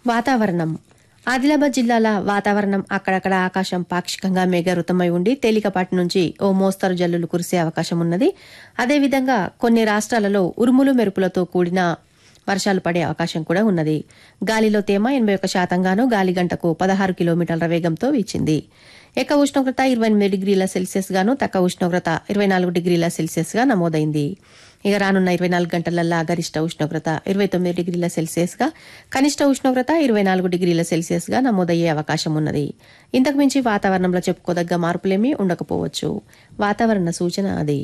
వాతావరణం ఆదిలాబాద్ జిల్లాల వాతావరణం అక్కడక్కడ ఆకాశం పాక్షికంగా మేఘావృతమై ఉండి తేలికపాటి నుంచి ఓ మోస్తరు జల్లులు కురిసే అవకాశం ఉన్నది అదేవిధంగా కొన్ని రాష్ట్రాలలో ఉరుములు మెరుపులతో కూడిన వర్షాలు పడే అవకాశం కూడా ఉన్నది గాలిలో తేమ ఎనభై ఒక్క శాతంగాను గాలి గంటకు పదహారు కిలోమీటర్ల వేగంతో వీచింది ఎక్క ఉష్ణోగ్రత ఇరవై ఎనిమిది డిగ్రీల సెల్సియస్ గాను తక్కువ ఉష్ణోగ్రత ఇరవై నాలుగు డిగ్రీల సెల్సియస్ గా నమోదైంది ఇక రానున్న ఇరవై నాలుగు గంటలల్లా గరిష్ట ఉష్ణోగ్రత ఇరవై తొమ్మిది డిగ్రీల సెల్సియస్ గా కనిష్ట ఉష్ణోగ్రత ఇరవై నాలుగు డిగ్రీల సెల్సియస్ గా నమోదయ్యే అవకాశం ఉన్నది ఇంతకు మించి వాతావరణంలో చెప్పుకోదగ్గ మార్పులేమీ ఉండకపోవచ్చు వాతావరణ సూచన అది